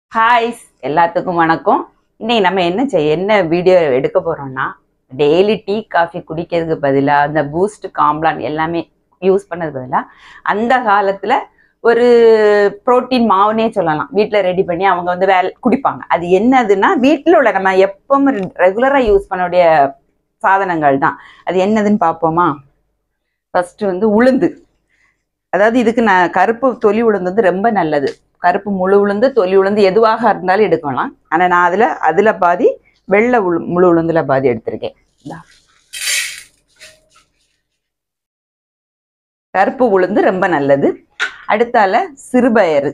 Hi எல்லாத்துக்கும் வணக்கம் இன்னைக்கு நம்ம என்ன செய்ய என்ன வீடியோ எடுக்க போறோம்னா டெய்லி டீ காஃபி குடிக்கிறதுக்கு பதிலாக அந்த பூஸ்ட் காம்ப்ளான் எல்லாமே யூஸ் பண்ணது பதிலாக அந்த காலத்துல ஒரு புரோட்டீன் மாவுனே சொல்லலாம் வீட்டில் ரெடி பண்ணி அவங்க வந்து வேலை குடிப்பாங்க அது என்னதுன்னா வீட்டில் உள்ள நம்ம எப்பவும் ரெகுலராக யூஸ் பண்ணக்கூடிய சாதனங்கள் தான் அது என்னதுன்னு பார்ப்போமா ஃபர்ஸ்ட் வந்து உளுந்து அதாவது இதுக்கு நான் கருப்பு தொலி உளுந்து வந்து ரொம்ப நல்லது கருப்பு முழு உளுந்து தொலி உளுந்து எதுவாக இருந்தாலும் எடுக்கலாம் ஆனால் நான் அதில் அதில் பாதி வெள்ளை உளு முழு உளுந்துல பாதி எடுத்திருக்கேன் இந்தா. கருப்பு உளுந்து ரொம்ப நல்லது அடுத்தால சிறுபயறு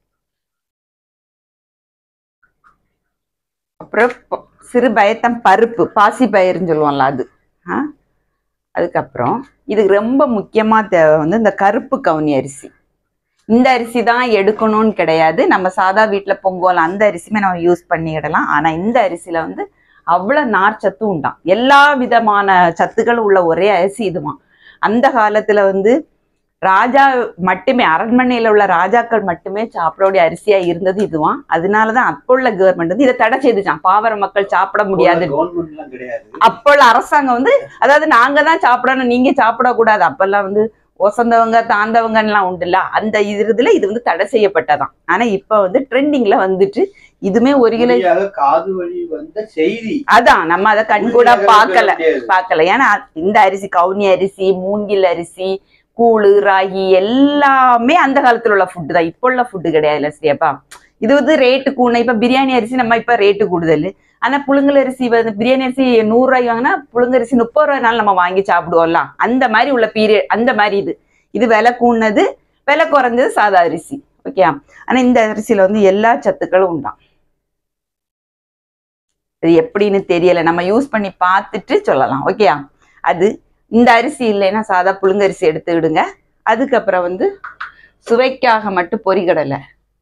அப்புறம் ப- சிறுபயத்தம் பருப்பு பாசி பயிறுன்னு சொல்லுவோம்ல அது ஆ அதுக்கப்புறம் இதுக்கு ரொம்ப முக்கியமா தேவை வந்து இந்த கருப்பு கவுனி அரிசி இந்த அரிசி தான் எடுக்கணும்னு கிடையாது நம்ம சாதா வீட்டில் பொங்கல் அந்த அரிசியுமே நம்ம யூஸ் பண்ணிக்கிடலாம் ஆனா இந்த அரிசியில வந்து அவ்வளவு நார் சத்தும் உண்டாம் எல்லா விதமான சத்துக்களும் உள்ள ஒரே அரிசி இதுவான் அந்த காலத்துல வந்து ராஜா மட்டுமே அரண்மனையில உள்ள ராஜாக்கள் மட்டுமே சாப்பிடக்கூடிய அரிசியா இருந்தது இதுவான் அதனாலதான் அப்போ உள்ள கவர்மெண்ட் வந்து இதை தடை செய்துச்சான் பாவர மக்கள் சாப்பிட முடியாது கவர்மெண்ட் எல்லாம் கிடையாது அப்போ உள்ள அரசாங்கம் வந்து அதாவது நாங்க தான் சாப்பிடணும் நீங்க சாப்பிடக்கூடாது அப்பெல்லாம் வந்து ஒசந்தவங்க தாந்தவங்கலாம் உண்டுல்ல அந்த இதுல இது வந்து தடை செய்யப்பட்டதாம் ஆனா இப்ப வந்து ட்ரெண்டிங்ல வந்துட்டு இதுமே ஒரு கிலோ உறுதியாக காது வழி வந்த செய்தி அதான் நம்ம அதை கண் கூட உறுதியாக பார்க்கல சொல்ல முடியாது. பார்க்கல ஏன்னா இந்த அரிசி கவுனி அரிசி மூங்கில் அரிசி கூழு ராகி எல்லாமே அந்த காலத்துல உள்ள ஃபுட்டு தான் இப்போ உள்ள ஃபுட்டு கிடையாதுல்ல சரியாப்பா இது வந்து ரேட்டு கூட இப்ப பிரியாணி அரிசி நம்ம இப்ப ரேட்டு கூடுதல் ஆனா புழுங்கல் அரிசி வந்து பிரியாணி அரிசி நூறு ரூபாய் வாங்கினா புழுங்கரிசி முப்பது ரூபாய்னாலும் நம்ம வாங்கி சாப்பிடுவோம்ல அந்த மாதிரி உள்ள பீரியட் அந்த மாதிரி இது இது விலை கூடினது விலை குறைஞ்சது சாதா அரிசி ஓகே ஆனா இந்த அரிசியில வந்து எல்லா சத்துக்களும் உண்டாம் இது எப்படின்னு தெரியல நம்ம யூஸ் பண்ணி பார்த்துட்டு சொல்லலாம் ஓகேயா அது இந்த அரிசி இல்லைன்னா சாதா புழுங்கரிசி எடுத்துக்கிடுங்க அதுக்கப்புறம் வந்து சுவைக்காக மட்டும் பொரிகடலை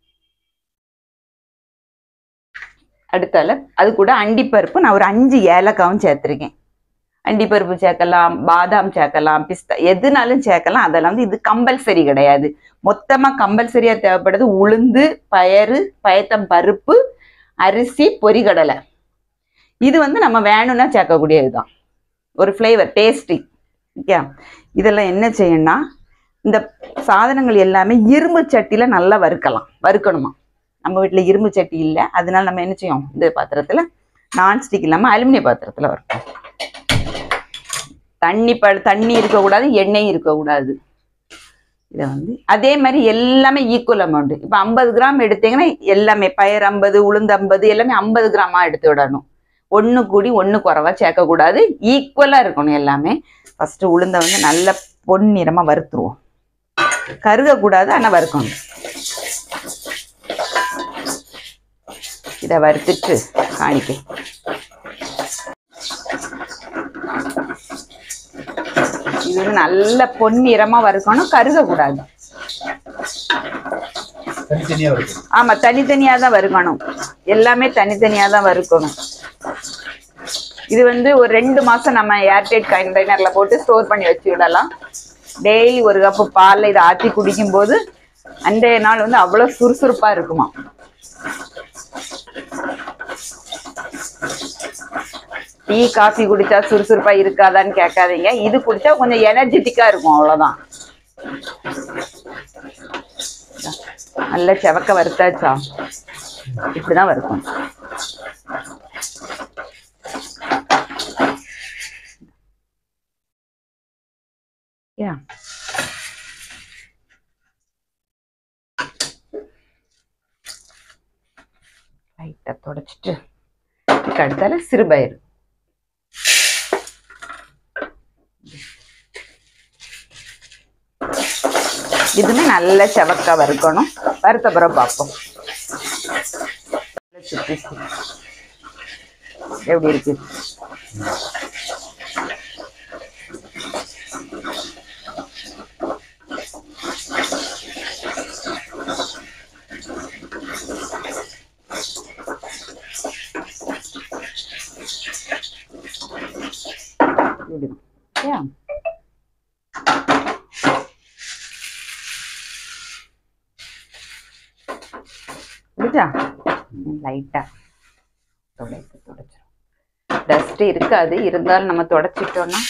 அடுத்தால அது கூட அண்டிப்பருப்பு நான் ஒரு அஞ்சு ஏலக்காவும் சேர்த்துருக்கேன் அண்டிப்பருப்பு சேர்க்கலாம் பாதாம் சேர்க்கலாம் பிஸ்தா எதுனாலும் சேர்க்கலாம் அதெல்லாம் வந்து இது கம்பல்சரி கிடையாது மொத்தமா கம்பல்சரியா தேவைப்படுது உளுந்து பயறு பயத்தம் பருப்பு அரிசி பொரிகடலை இது வந்து நம்ம வேணும்னா சேர்க்கக்கூடியதுதான் ஒரு ஃப்ளேவர் டேஸ்டி ஓகே இதெல்லாம் என்ன செய்யணும்னா இந்த சாதனங்கள் எல்லாமே இரும்பு சட்டியில நல்லா வறுக்கலாம் வறுக்கணுமா நம்ம வீட்டில் இரும்பு சட்டி இல்லை அதனால நம்ம என்ன செய்யோம் இந்த பாத்திரத்தில் நான்ஸ்டிக் இல்லாமல் அலுமினிய பாத்திரத்தில் வறுப்போம் தண்ணி ப தண்ணி இருக்கக்கூடாது எண்ணெயும் இருக்கக்கூடாது இதை வந்து அதே மாதிரி எல்லாமே ஈக்குவல் அமௌண்ட் இப்போ ஐம்பது கிராம் எடுத்தீங்கன்னா எல்லாமே பயிர் ஐம்பது உளுந்து ஐம்பது எல்லாமே ஐம்பது கிராமா எடுத்து விடணும் ஒன்று கூடி ஒன்று குறைவா சேர்க்கக்கூடாது ஈக்குவலாக இருக்கணும் எல்லாமே ஃபஸ்ட்டு உளுந்தை வந்து நல்ல பொன்னிறமாக வறுத்துருவோம் கருகக்கூடாது ஆனால் வறுக்கணும் இதை வறுத்துட்டு காணிக்க இது வந்து நல்ல பொன்னிறமாக வறுக்கணும் கருகக்கூடாது தனித்தனியா இருக்கு ஆமா தனித்தனியா தான் வறுக்கணும் எல்லாமே தனித்தனியா தான் வறுக்கணும் இது வந்து ஒரு ரெண்டு மாசம் நம்ம ஏர்டைட் கண்டெய்னர்ல போட்டு ஸ்டோர் பண்ணி வச்சு விடலாம் டெய்லி ஒரு கப்பு பால்ல இதை ஆற்றி குடிக்கும் போது அன்றைய நாள் வந்து அவ்வளவு சுறுசுறுப்பா இருக்குமா டீ காஃபி குடிச்சா சுறுசுறுப்பா இருக்காதான்னு கேட்காதீங்க இது குடிச்சா கொஞ்சம் எனர்ஜெட்டிக்கா இருக்கும் அவ்வளவுதான் நல்ல செவக்க வறுத்தாச்சா இப்படிதான் வறுக்கணும் Yeah. லைட்டா தொடச்சிட்டு இதுக்கு அடுத்தால சிறுபயிறு இதுமே நல்ல செவக்கா வறுக்கணும் வறுத்த பிறகு பார்ப்போம் நல்ல சுத்தி எப்படி இருக்கு இப்படி. Yeah. புரியுதா லைட்டா துடைத்து துடைச்சிரும் டஸ்ட் இருக்காது இருந்தாலும் நம்ம துடைச்சிட்டோம்னா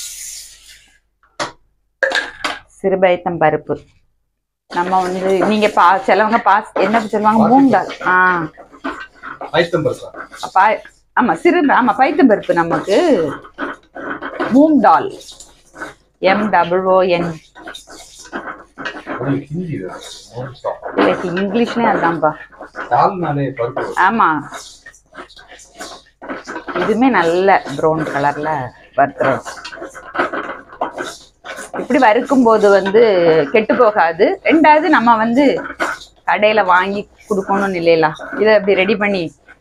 சிறுபயத்தம் பருப்பு நம்ம வந்து நீங்க பா சிலவங்க பாஸ் என்ன சொல்லுவாங்க மூங்கால் ஆ பைத்தம் பருப்பா அப்பா ஆமா சிறு ஆமா பைத்தம் பருப்பு நமக்கு moong dal M double O N உங்களுக்கு ஹிந்தி வேணும் மூணு stop. இங்கிலீஷ்லயே அதான்ப்பா தால்னாலே பருப்பு வரும். ஆமா இதுமே நல்ல ப்ரௌன் கலர்ல வறுத்துறோம் இப்படி வறுக்கும் போது வந்து கெட்டு போகாது ரெண்டாவது நம்ம வந்து கடையில வாங்கி கொடுக்கணும்னு இல்லையா இதை அப்படி ரெடி பண்ணி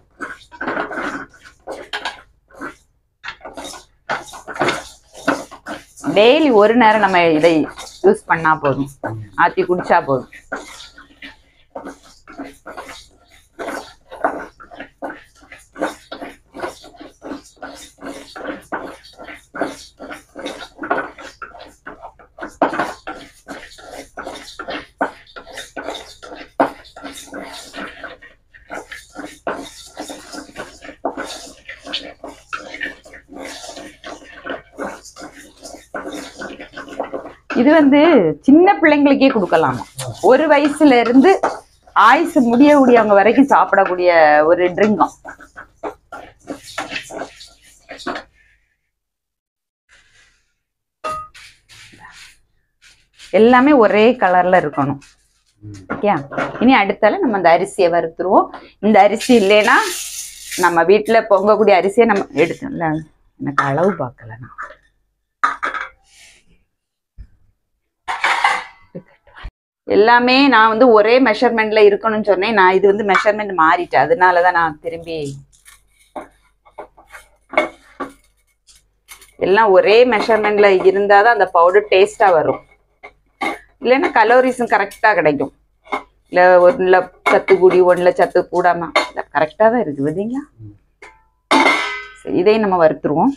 டெய்லி ஒரு நேரம் நம்ம இதை யூஸ் பண்ணா போதும் ஆத்தி குடிச்சா போதும் இது வந்து சின்ன பிள்ளைங்களுக்கே கொடுக்கலாம் ஒரு வயசுல இருந்து ஆயுசு முடிய முடியவங்க வரைக்கும் சாப்பிடக்கூடிய ஒரு ட்ரிங்கம் எல்லாமே ஒரே கலர்ல இருக்கணும் ஓகே இனி அடுத்தால நம்ம அந்த அரிசியை வறுத்துருவோம் இந்த அரிசி இல்லைன்னா நம்ம வீட்டுல பொங்கக்கூடிய அரிசியை நம்ம எடுத்தோம்ல எனக்கு அளவு பார்க்கல நான் எல்லாமே நான் வந்து ஒரே மெஷர்மெண்ட்ல இருக்கணும்னு சொன்னேன் நான் இது வந்து மெஷர்மெண்ட் மாறிட்டேன் அதனாலதான் நான் திரும்பி எல்லாம் ஒரே மெஷர்மெண்ட்ல இருந்தாதான் அந்த பவுடர் டேஸ்டா வரும் இல்லைன்னா கலோரிஸும் கரெக்டா கிடைக்கும் இல்ல ஒன்றுல சத்து கூடி ஒன்றுல சத்து கூடாம கரெக்டா தான் இருக்கு பார்த்தீங்களா சரி இதையும் நம்ம வறுத்துருவோம்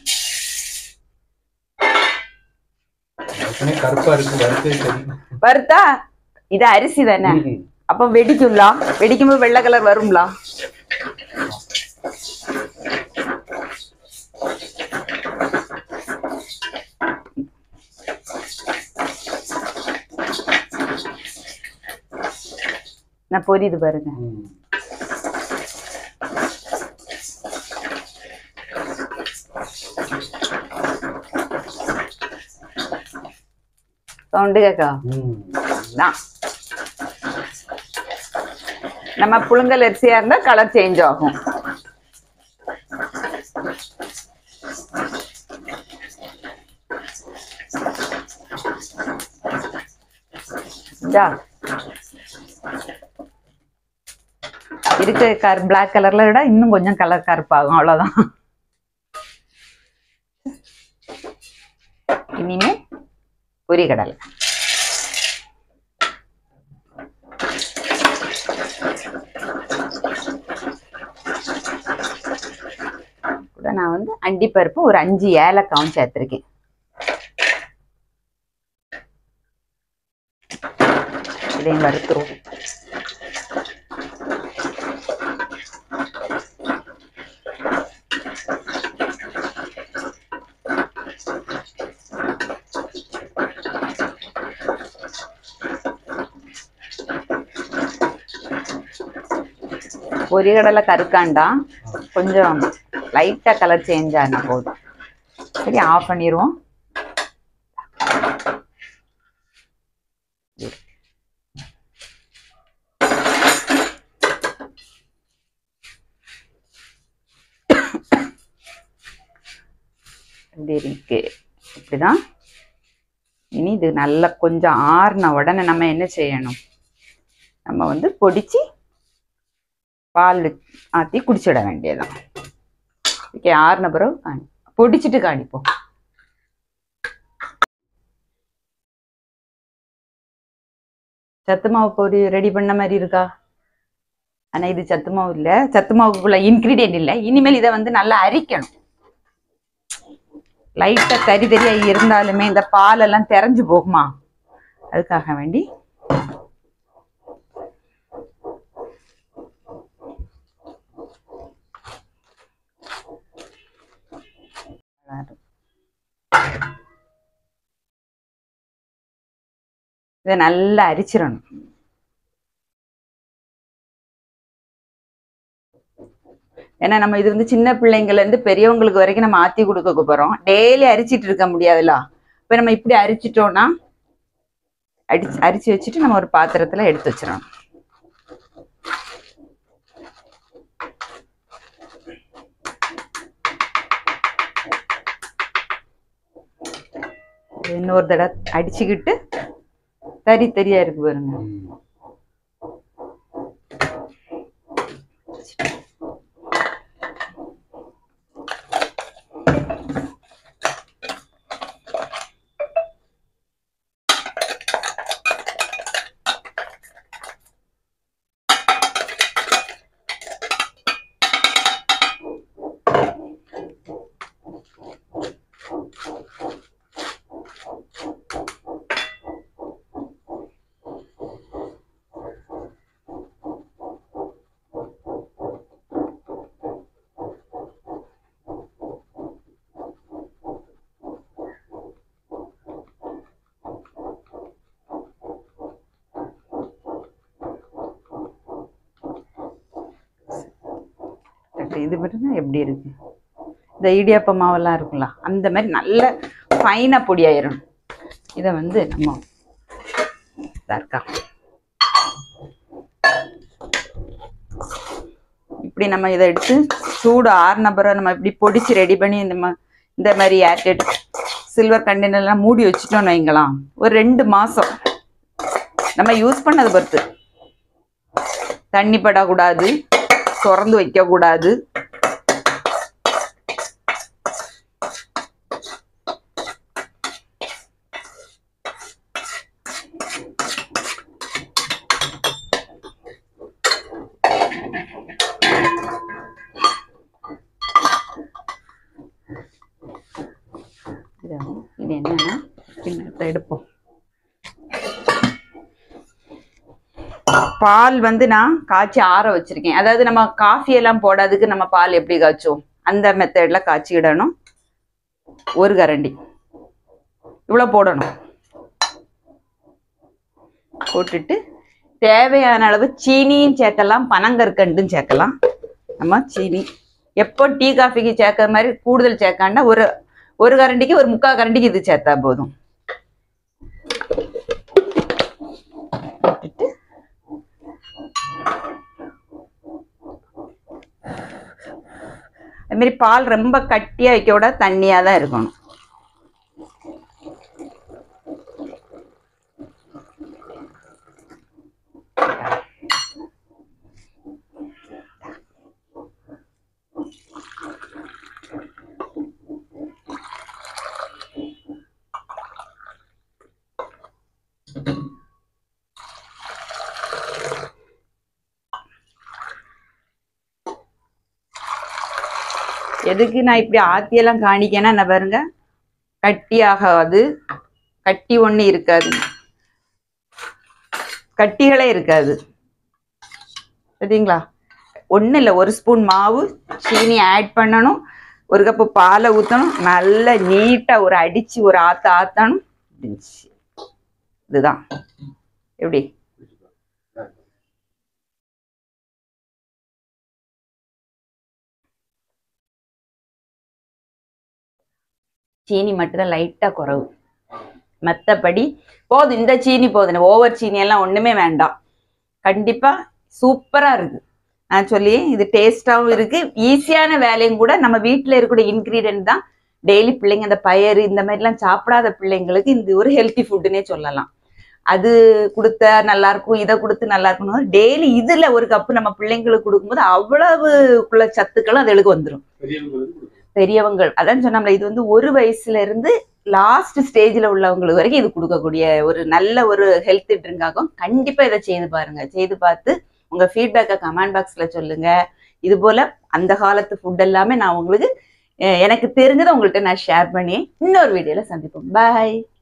ஏற்கனவே கருப்பா இருக்கு வறுத்து தெரியும் வறுத்தா இது அரிசி தானே ம். அப்ப வெடிக்கும்லா வெடிக்கும்போது வெள்ளை கலர் வரும்லா நான் பொரியுது பாருங்க ம். சவுண்டு கேக்கா ம். தான் நம்ம புழுங்கல் அரிசியா இருந்தா கலர் சேஞ்ச் ஆகும் இந்தா. இருக்க கர் பிளாக் கலர்ல விட இன்னும் கொஞ்சம் கலர் கருப்பாகும் அவ்வளவுதான் இனிமே பொரிகடலை கூட நான் வந்து அண்டிப்பருப்பு ஒரு அஞ்சு ஏலக்காவும் சேர்த்திருக்கேன் இதையும் வறுத்துருவோம் பொரிகடலை கருக்காண்டா கொஞ்சம் லைட்டா கலர் சேஞ்ச் ஆனா போதும் சரி ஆஃப் பண்ணிடுவோம் இப்படி இருக்கு இப்படிதான் இனி இது நல்லா கொஞ்சம் ஆறுன உடனே நம்ம என்ன செய்யணும் நம்ம வந்து பொடிச்சு பால் ஆற்றி குடிச்சிட வேண்டியதுதான் ஓகே ஆறுன பிறகு காணி பொடிச்சிட்டு காணிப்போம் சத்து மாவு பொடி ரெடி பண்ண மாதிரி இருக்கா ஆனா இது சத்து மாவு இல்ல சத்து மாவுக்குள்ள இன்கிரீடியன்ட் இல்ல இனிமேல் இதை வந்து நல்லா அரிக்கணும் லைட்டா தரி தரியா இருந்தாலுமே இந்த பால் எல்லாம் தெரிஞ்சு போகுமா அதுக்காக வேண்டி இதை நல்லா அரிச்சிடணும் ஏன்னா நம்ம இது வந்து சின்ன பிள்ளைங்கள்ல இருந்து பெரியவங்களுக்கு வரைக்கும் நம்ம ஆத்தி கொடுக்க போறோம் டெய்லி அரிச்சிட்டு இருக்க முடியாதுல்ல இப்ப நம்ம இப்படி அரிச்சிட்டோம்னா அடிச்சு அரிச்சு வச்சுட்டு நம்ம ஒரு பாத்திரத்துல எடுத்து வச்சிடணும் இன்னொரு தடவை அடிச்சுக்கிட்டு தறி தறியா இருக்கு பாருங்க கட்டு இது பாருங்க எப்படி இருக்கு இந்த இடியாப்ப மாவெல்லாம் இருக்குல்ல அந்த மாதிரி நல்ல ஃபைனாக பொடி ஆயிரும் இதை வந்து நம்ம இதா இருக்கா இப்படி நம்ம இதை எடுத்து சூடு ஆறுன பிறகு நம்ம இப்படி பொடிச்சு ரெடி பண்ணி இந்த மா இந்த மாதிரி ஏர்டெட் சில்வர் கண்டெய்னர்லாம் மூடி வச்சுட்டோம்னு வைங்களாம் ஒரு ரெண்டு மாதம் நம்ம யூஸ் பண்ணதை பொறுத்து தண்ணி படக்கூடாது திறந்து வைக்கக்கூடாது இது வந்து- இது என்னன்னா கிண்ணத்தை எடுப்போம் பால் வந்து நான் காய்ச்சி ஆற வச்சிருக்கேன் அதாவது நம்ம காஃபி எல்லாம் போடாததுக்கு நம்ம பால் எப்படி காய்ச்சுவோம் அந்த மெத்தட்ல காய்ச்சிடணும் ஒரு கரண்டி இவ்வளோ போடணும் போட்டுட்டு தேவையான அளவு சீனியும் சேர்க்கலாம் பனங்கற்கண்டும் சேர்க்கலாம் நம்ம சீனி எப்போ டீ காஃபிக்கு சேர்க்கற மாதிரி கூடுதல் சேர்க்காண்டா ஒரு ஒரு கரண்டிக்கு ஒரு முக்கால் கரண்டிக்கு இது சேர்த்தா போதும் போட்டுட்டு அது மாதிரி பால் ரொம்ப கட்டியா வைக்க விட தண்ணியா தான் இருக்கணும் எதுக்கு நான் இப்படி ஆத்தியெல்லாம் காணிக்கேன்னா நான் பாருங்க கட்டி ஆகாது கட்டி ஒண்ணு இருக்காது கட்டிகளே இருக்காது சரிங்களா ஒன்றும் இல்லை ஒரு ஸ்பூன் மாவு சீனி ஆட் பண்ணணும் ஒரு கப்பு பாலை ஊற்றணும் நல்லா நீட்டாக ஒரு அடித்து ஒரு ஆற்று ஆற்றணும் இருந்துச்சு இதுதான் எப்படி சீனி மட்டும்தான் லைட்டாக குறவு மற்றபடி போதும் இந்த சீனி போதும் ஓவர் சீனி எல்லாம் ஒன்றுமே வேண்டாம் கண்டிப்பாக சூப்பராக இருக்கு நான் சொல்லி இது டேஸ்டாகவும் இருக்கு ஈஸியான வேலையும் கூட நம்ம வீட்டில் இருக்கக்கூடிய இன்க்ரீடியன்ட் தான் டெய்லி பிள்ளைங்க அந்த பயறு இந்த மாதிரிலாம் சாப்பிடாத பிள்ளைங்களுக்கு இந்த ஒரு ஹெல்த்தி ஃபுட்டுன்னே சொல்லலாம் அது கொடுத்தா நல்லா இருக்கும் இதை கொடுத்து நல்லா இருக்கணும் டெய்லி இதுல ஒரு கப்பு நம்ம பிள்ளைங்களுக்கு கொடுக்கும்போது அவ்வளவுக்குள்ள சத்துக்களும் அதுகளுக்கு வந்துடும் பெரியவங்களுக்கு கொடுக்கணும். பெரியவங்க அதான் சொன்னோம்ல இது வந்து ஒரு வயசுல இருந்து லாஸ்ட் ஸ்டேஜ்ல உள்ளவங்களுக்கு வரைக்கும் இது கொடுக்கக்கூடிய ஒரு நல்ல ஒரு ஹெல்த் ட்ரிங்க் ஆகும் கண்டிப்பா இதை செய்து பாருங்க செய்து பார்த்து உங்க ஃபீட்பேக்கை கமெண்ட் பாக்ஸ்ல சொல்லுங்க இது போல அந்த காலத்து ஃபுட் எல்லாமே நான் உங்களுக்கு அஹ் எனக்கு தெரிஞ்சதை உங்கள்கிட்ட நான் ஷேர் பண்ணி இன்னொரு வீடியோல சந்திப்போம் பாய்